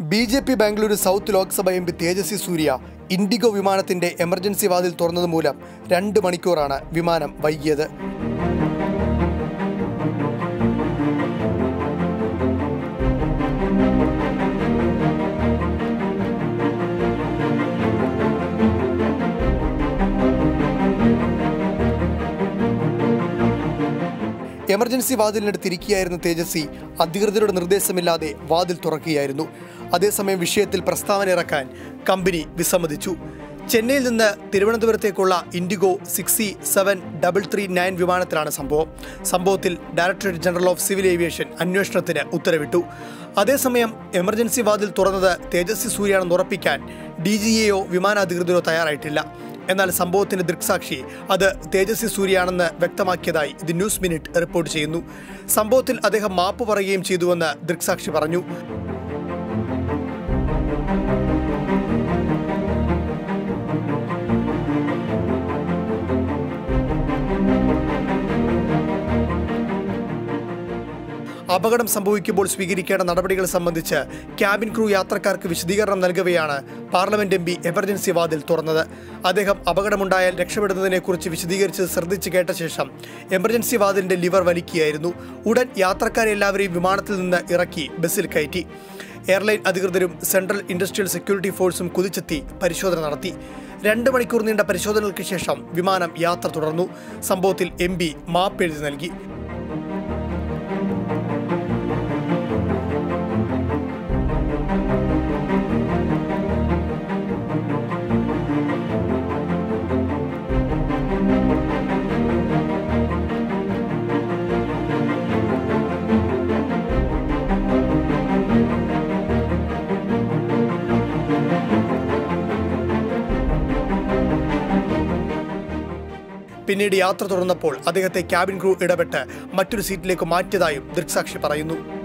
B J P Bengaluru South Lok Sabha M P Tejasvi Surya IndiGo വിമാനത്തിന്റെ emergency വാതിൽ തുറന്നത് മൂലം രണ്ട് മണിക്കൂറാണ് വിമാനം വൈകിയത് എമർജൻസി വാതിലിനടുത്തിരിക്കുകയായിരുന്ന തേജസ്വി അധികൃതരുടെ നിർദ്ദേശമില്ലാതെ വാതിൽ തുറക്കുകയായിരുന്നു അതേസമയം വിഷയത്തിൽ പ്രസ്താവന ഇറക്കാൻ കമ്പനി വിസമ്മതിച്ചു ചെന്നൈയിൽ നിന്ന് തിരുവനന്തപുരത്തേക്കുള്ള IndiGo six C seven double three nine വിമാനത്തിലാണ് സംഭവം സംഭവത്തിൽ directorate general of civil aviation അന്വേഷണത്തിന് ഉത്തരവിട്ടു അതേസമയം എമർജൻസി വാതിൽ തുറന്നത് തേജസ്വി സൂര്യാണെന്ന് ഉറപ്പിക്കാൻ ഡി ജി എയോ വിമാനാധികൃതരോ തയ്യാറായിട്ടില്ല എന്നാൽ സംഭവത്തിന്റെ ദൃക്സാക്ഷി അത് തേജസ്വി സൂര്യയാണെന്ന് വ്യക്തമാക്കിയതായി ദി ന്യൂസ് മിനിറ്റ് റിപ്പോർട്ട് ചെയ്യുന്നു സംഭവത്തിൽ അദ്ദേഹം മാപ്പ് പറയുകയും ചെയ്തുവെന്ന് ദൃക്സാക്ഷി പറഞ്ഞു അപകടം സംഭവിക്കുമ്പോൾ സ്വീകരിക്കേണ്ട നടപടികൾ സംബന്ധിച്ച് ക്യാബിൻ ക്രൂ യാത്രക്കാർക്ക് വിശദീകരണം നൽകവെയാണ് പാർലമെന്റ് എം പി എമർജൻസി വാതിൽ തുറന്നത് അദ്ദേഹം അപകടമുണ്ടായാൽ രക്ഷപ്പെടുന്നതിനെക്കുറിച്ച് വിശദീകരിച്ചത് ശ്രദ്ധിച്ചു കേട്ട ശേഷം എമർജൻസി വാതിലിന്റെ ലിവർ വലിക്കുകയായിരുന്നു ഉടൻ യാത്രക്കാരെ എല്ലാവരെയും വിമാനത്തിൽ നിന്ന് ഇറക്കി ബസ്സിൽ കയറ്റി എയർലൈൻ അധികൃതരും സെൻട്രൽ ഇൻഡസ്ട്രിയൽ സെക്യൂരിറ്റി ഫോഴ്സും കുതിച്ചെത്തി പരിശോധന നടത്തി രണ്ട് മണിക്കൂർ നീണ്ട പരിശോധനകൾക്ക് ശേഷം വിമാനം യാത്ര തുടർന്നു സംഭവത്തിൽ എം പി മാപ്പ് എഴുതി നൽകി പിന്നീട് യാത്ര തുടർന്നപ്പോൾ അദ്ദേഹത്തെ ക്യാബിൻ ക്രൂ ഇടപെട്ട് മറ്റൊരു സീറ്റിലേക്ക് മാറ്റിയതായും ദൃക്സാക്ഷി പറയുന്നു